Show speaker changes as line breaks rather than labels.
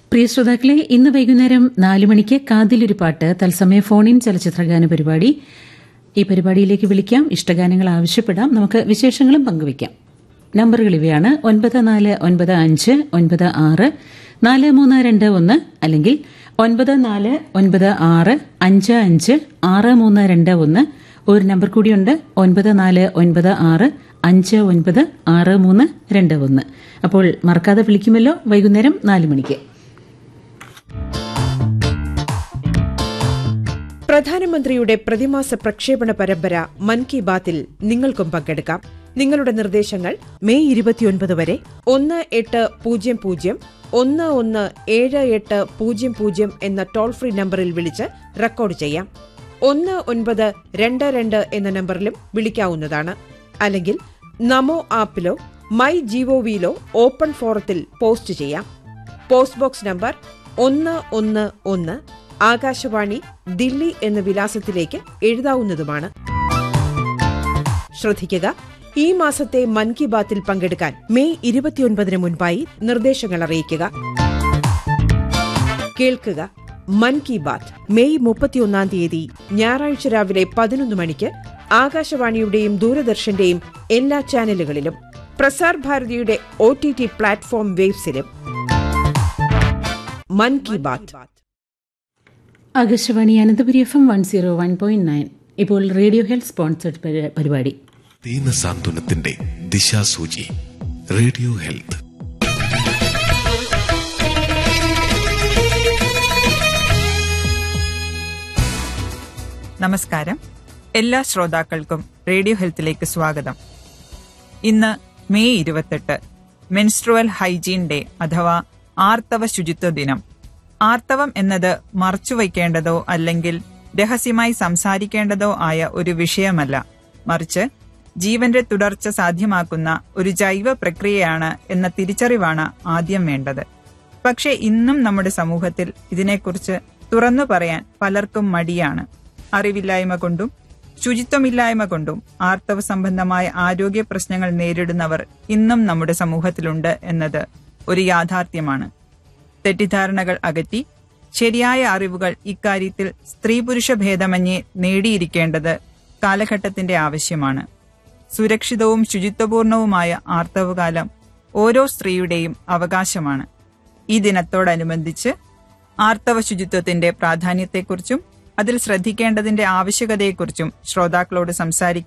പ്രിയ ശ്രോതാക്കളെ ഇന്ന് വൈകുന്നേരം നാല് മണിക്ക് കാതിലൊരു പാട്ട് തത്സമയ ഫോണിൻ ചലച്ചിത്രഗാന പരിപാടി ഈ പരിപാടിയിലേക്ക് വിളിക്കാം ഇഷ്ടഗാനങ്ങൾ ആവശ്യപ്പെടാം നമുക്ക് വിശേഷങ്ങളും പങ്കുവയ്ക്കാം നമ്പറുകൾ ഇവയാണ് ഒൻപത് നാല് ഒൻപത് അഞ്ച് ഒൻപത് ആറ് നാല് മൂന്ന് രണ്ട് ഒന്ന് അല്ലെങ്കിൽ ഒൻപത് നാല് ഒൻപത് ആറ് അഞ്ച് അഞ്ച് ആറ് മൂന്ന് രണ്ട് ഒന്ന് ഒരു നമ്പർ കൂടിയുണ്ട് ഒൻപത് നാല് ഒൻപത് ആറ് അഞ്ച് ഒൻപത് ആറ് മൂന്ന് രണ്ട് ഒന്ന് അപ്പോൾ മറക്കാതെ വിളിക്കുമല്ലോ വൈകുന്നേരം നാല് മണിക്ക്
പ്രധാനമന്ത്രിയുടെ പ്രതിമാസ പ്രക്ഷേപണ പരമ്പര മൻ കി ബാത്തിൽ നിങ്ങൾക്കും പങ്കെടുക്കാം നിങ്ങളുടെ നിർദ്ദേശങ്ങൾ മെയ് ഇരുപത്തിയൊൻപത് വരെ ഒന്ന് എട്ട് പൂജ്യം പൂജ്യം ഒന്ന് ഒന്ന് ഏഴ് എട്ട് പൂജ്യം പൂജ്യം എന്ന ടോൾ ഫ്രീ നമ്പറിൽ വിളിച്ച് റെക്കോർഡ് ചെയ്യാം ഒന്ന് ഒൻപത് രണ്ട് രണ്ട് എന്ന നമ്പറിലും വിളിക്കാവുന്നതാണ് അല്ലെങ്കിൽ നമോ ആപ്പിലോ മൈ ജിഒവിയിലോ ഓപ്പൺ ഫോറത്തിൽ പോസ്റ്റ് ചെയ്യാം പോസ്റ്റ് ബോക്സ് നമ്പർ ഒന്ന് ഒന്ന് ഒന്ന് ആകാശവാണി ദില്ലി എന്ന വിലാസത്തിലേക്ക് എഴുതാവുന്നതുമാണ് ശ്രദ്ധിക്കുക ഈ മാസത്തെ മൻ കി ബാത്തിൽ പങ്കെടുക്കാൻ മെയ് ഇരുപത്തിയൊൻപതിന് മുൻപായി നിർദ്ദേശങ്ങൾ അറിയിക്കുക കേൾക്കുക മൻ കി ബാത്ത് മെയ് മുപ്പത്തിയൊന്നാം തീയതി ഞായറാഴ്ച രാവിലെ പതിനൊന്ന് മണിക്ക് ആകാശവാണിയുടെയും ദൂരദർശന്റെയും എല്ലാ ചാനലുകളിലും പ്രസാർ ഭാരതിയുടെ ഒ ടി ടി പ്ലാറ്റ്ഫോം വേബ്സിലും Mann Ki Baat
Akashvani Ananthapuri F M one zero one point nine ഇപ്പോൾ റേഡിയോ ഹെൽത്ത് സ്പോൺസർഡ് പരി- പരിപാടി
ദീന സാന്ത്വനത്തിന്റെ ദിശാസൂചി റേഡിയോ ഹെൽത്ത്
നമസ്കാരം എല്ലാ ശ്രോതാക്കൾക്കും റേഡിയോ ഹെൽത്തിലേക്ക് സ്വാഗതം ഇന്ന് മെയ് ഇരുപത്തെട്ട് മെൻസ്ട്രുവൽ ഹൈജീൻ ഡേ അഥവാ ആർത്തവ ശുചിത്വ ദിനം ആർത്തവം എന്നത് മറച്ചുവയ്ക്കേണ്ടതോ അല്ലെങ്കിൽ രഹസ്യമായി സംസാരിക്കേണ്ടതോ ആയ ഒരു വിഷയമല്ല മറിച്ച് ജീവന്റെ തുടർച്ച സാധ്യമാക്കുന്ന ഒരു ജൈവ പ്രക്രിയയാണ് എന്ന തിരിച്ചറിവാണ് ആദ്യം വേണ്ടത് പക്ഷേ ഇന്നും നമ്മുടെ സമൂഹത്തിൽ ഇതിനെക്കുറിച്ച് തുറന്നു പറയാൻ പലർക്കും മടിയാണ് അറിവില്ലായ്മ കൊണ്ടും ശുചിത്വമില്ലായ്മ കൊണ്ടും ആർത്തവ സംബന്ധമായ ആരോഗ്യ പ്രശ്നങ്ങൾ നേരിടുന്നവർ ഇന്നും നമ്മുടെ സമൂഹത്തിലുണ്ട് എന്നത് ഒരു യാഥാർത്ഥ്യമാണ് തെറ്റിദ്ധാരണകൾ അകറ്റി ശരിയായ അറിവുകൾ ഇക്കാര്യത്തിൽ സ്ത്രീ പുരുഷ ഭേദമന്യേ നേടിയിരിക്കേണ്ടത് കാലഘട്ടത്തിന്റെ ആവശ്യമാണ് സുരക്ഷിതവും ശുചിത്വപൂർണവുമായ ആർത്തവകാലം ഓരോ സ്ത്രീയുടെയും അവകാശമാണ് ഈ ദിനത്തോടനുബന്ധിച്ച് ആർത്തവ ശുചിത്വത്തിന്റെ പ്രാധാന്യത്തെക്കുറിച്ചും അതിൽ ശ്രദ്ധിക്കേണ്ടതിന്റെ ആവശ്യകതയെക്കുറിച്ചും ശ്രോതാക്കളോട് സംസാരിക്കും